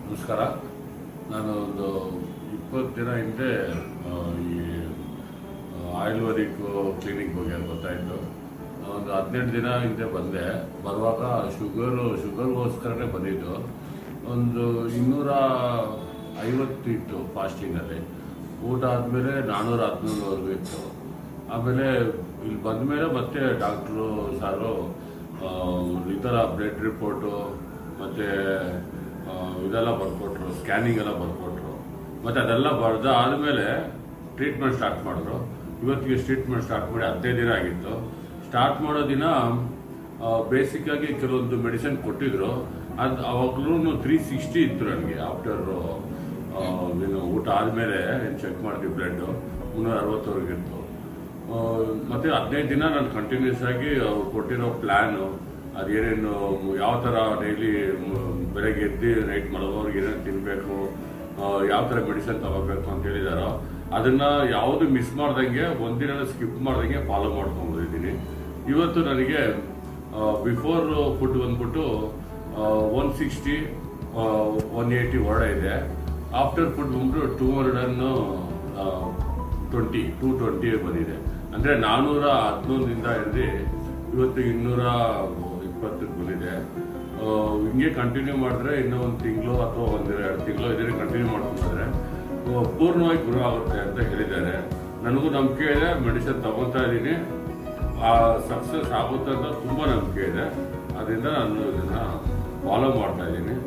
ನಮಸ್ಕಾರ ನಾನು ಒಂದು ಇಪ್ಪತ್ತು ದಿನ ಹಿಂದೆ ಆ, ಈ ಆಯುರ್ವೇದಿಕ್ ಕ್ಲಿನಿಕ್ ಬಗ್ಗೆ ಗೊತ್ತಾಯಿತು ಒಂದು ಹದಿನೆಂಟು ದಿನ ಹಿಂದೆ ಬಂದೆ ಬರುವಾಗ ಶುಗರು ಶುಗರ್ಗೋಸ್ಕರನೇ ಬಂದಿದ್ದು ಒಂದು ಇನ್ನೂರ ಐವತ್ತು ಇತ್ತು ಫಾಸ್ಟಿಂಗಲ್ಲಿ ಊಟ ಆದಮೇಲೆ ನಾನ್ನೂರ ಹದಿನೂರವರೆಗೂ ಇತ್ತು ಆಮೇಲೆ ಇಲ್ಲಿ ಬಂದ ಮೇಲೆ ಮತ್ತೆ ಡಾಕ್ಟ್ರು ಸಾರು ಆ, ಈ ಥರ ಬ್ಲಡ್ ರಿಪೋರ್ಟು ಮತ್ತು ಇದೆಲ್ಲ ಬರ್ಕೊಟ್ರು ಸ್ಕ್ಯಾನಿಂಗ್ ಎಲ್ಲ ಬರ್ಕೊಟ್ರು ಮತ್ತು ಅದೆಲ್ಲ ಬರ್ದು ಆದಮೇಲೆ ಟ್ರೀಟ್ಮೆಂಟ್ ಸ್ಟಾರ್ಟ್ ಮಾಡಿದ್ರು ಇವತ್ತಿಗೆ ಟ್ರೀಟ್ಮೆಂಟ್ ಸ್ಟಾರ್ಟ್ ಮಾಡಿ ಹದಿನೈದು ದಿನ ಆಗಿತ್ತು ಸ್ಟಾರ್ಟ್ ಮಾಡೋ ದಿನ ಬೇಸಿಕ್ ಆಗಿ ಕೆಲವೊಂದು ಮೆಡಿಸಿನ್ ಕೊಟ್ಟಿದ್ರು ಅದು ಅವಾಗ್ಲೂ ತ್ರೀ ಸಿಕ್ಸ್ಟಿ ಇತ್ತು ನನಗೆ ಆಫ್ಟರ್ ಏನು ಊಟ ಆದಮೇಲೆ ಚೆಕ್ ಮಾಡಿದ್ವಿ ಬ್ಲಡ್ ಮುನ್ನೂರ ಅರವತ್ತವರೆಗೆ ಇತ್ತು ಆ, ಮತ್ತೆ ಹದಿನೈದು ದಿನ ನಾನು ಕಂಟಿನ್ಯೂಸ್ ಆಗಿ ಅವ್ರು ಕೊಟ್ಟಿರೋ ಪ್ಲಾನು ಅದೇನೇನು ಯಾವ ಥರ ಡೈಲಿ ಬೆಳಗ್ಗೆ ಎದ್ದು ನೈಟ್ ಮಲಗೋರ್ಗೆ ಏನೇನು ತಿನ್ನಬೇಕು ಯಾವ ಥರ ಮೆಡಿಸಿನ್ ತಗೋಬೇಕು ಅಂತ ಹೇಳಿದಾರೋ ಅದನ್ನ ಯಾವುದು ಮಿಸ್ ಮಾಡ್ದಂಗೆ ಒಂದಿನ ಸ್ಕಿಪ್ ಮಾಡ್ದಂಗೆ ಫಾಲೋ ಮಾಡ್ಕೊಂಡು ಬಂದಿದ್ದೀನಿ ಇವತ್ತು ನನಗೆ ಬಿಫೋರ್ ಫುಡ್ ಬಂದ್ಬಿಟ್ಟು ಒನ್ ಸಿಕ್ಸ್ಟಿ ಒನ್ ಏಯ್ಟಿ ಒಳ ಇದೆ ಆಫ್ಟರ್ ಫುಡ್ ಬಂದ್ಬಿಟ್ಟು two hundred twenty two twenty ಬಂದಿದೆ ಅಂದರೆ ನಾನ್ನೂರ ಹದಿನೊಂದರಿಂದ ಹಿಡಿದು ಇವತ್ತು ಇನ್ನೂರ ಇಪ್ಪತ್ತಕ್ಕೆ ಬಂದಿದೆ ಆ, ಹಿಂಗೆ ಕಂಟಿನ್ಯೂ ಮಾಡಿದ್ರೆ ಇನ್ನೂ ಒಂದು ತಿಂಗಳು ಅಥವಾ ಒಂದು ಎರಡು ತಿಂಗಳು ಇದನ್ನೇ ಕಂಟಿನ್ಯೂ ಮಾಡ್ಕೊಂಡ್ರೆ ಆ, ಪೂರ್ಣವಾಗಿ ಗುರು ಆಗುತ್ತೆ ಅಂತ ಹೇಳಿದ್ದಾರೆ ನನಗೂ ನಂಬಿಕೆ ಇದೆ ಮೆಡಿಸಿನ್ ತಗೊತಾ ಇದ್ದೀನಿ ಆ ಸಕ್ಸಸ್ ಆಗುತ್ತೆ ಅಂತ ತುಂಬ ನಂಬಿಕೆ ಇದೆ ಅದರಿಂದ ನಾನು ಇದನ್ನ ಫಾಲೋ ಮಾಡ್ತಾ ಇದ್ದೀನಿ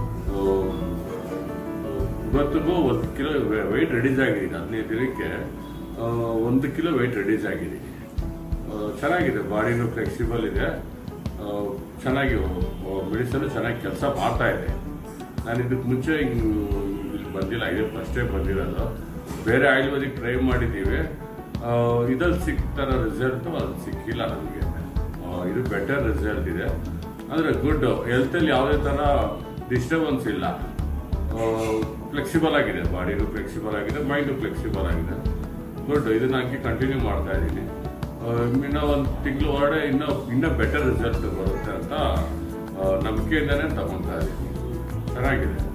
ಇವತ್ತಿಗೂ ಒಂದು ಕಿಲೋ ವೆಯ್ಟ್ ರೆಡ್ಯೂಸ್ ಆಗಿದ್ದೀನಿ ಹದಿನೈದು ದಿನಕ್ಕೆ ಆ, ಒಂದು ಕಿಲೋ ವೆಯ್ಟ್ ರೆಡ್ಯೂಸ್ ಆಗಿದ್ದೀನಿ ಆ, ಚೆನ್ನಾಗಿದೆ ಬಾಡಿನೂ ಫ್ಲೆಕ್ಸಿಬಲ್ ಇದೆ ಆ, ಚೆನ್ನಾಗಿ ಮೆಡಿಸನ್ ಚೆನ್ನಾಗಿ ಕೆಲಸ ಮಾಡ್ತಾ ಇದೆ ನಾನು ಇದಕ್ಕೆ ಮುಂಚೆ ಹಿಂಗ್ ಇಲ್ಲಿ ಬಂದಿಲ್ಲ ಇದೇ ಫಸ್ಟೇ ಬಂದಿರೋದು ಬೇರೆ ಆಯುರ್ವೇದಿಕ್ ಟ್ರೈ ಮಾಡಿದ್ದೀವಿ ಇದಲ್ಲಿ ಸಿಗ್ತಾರ ರಿಸಲ್ಟು ಅದು ಸಿಕ್ಕಿಲ್ಲ ನನಗೆ ಇದು ಬೆಟರ್ ರಿಸಲ್ಟ್ ಇದೆ ಅಂದರೆ ಗುಡ್ ಹೆಲ್ತಲ್ಲಿ ಯಾವುದೇ ಥರ ಡಿಸ್ಟರ್ಬೆನ್ಸ್ ಇಲ್ಲ ಫ್ಲೆಕ್ಸಿಬಲ್ ಆಗಿದೆ ಬಾಡಿನೂ ಫ್ಲೆಕ್ಸಿಬಲ್ ಆಗಿದೆ ಮೈಂಡು ಫ್ಲೆಕ್ಸಿಬಲ್ ಆಗಿದೆ ಗುಡ್ ಇದನ್ನ ಹಾಕಿ ಕಂಟಿನ್ಯೂ ಮಾಡ್ತಾ ಇದ್ದೀನಿ ಇನ್ನೂ ಒಂದು ತಿಂಗಳು ಒಳಗಡೆ ಇನ್ನೂ ಇನ್ನೂ ಬೆಟರ್ ರಿಸಲ್ಟ್ ಬರುತ್ತೆ ಅಂತ ಆ, ನಂಬಿಕೆಯಿಂದನೇ ತಗೊತಾ ಇದ್ದೀನಿ ಚೆನ್ನಾಗಿದೆ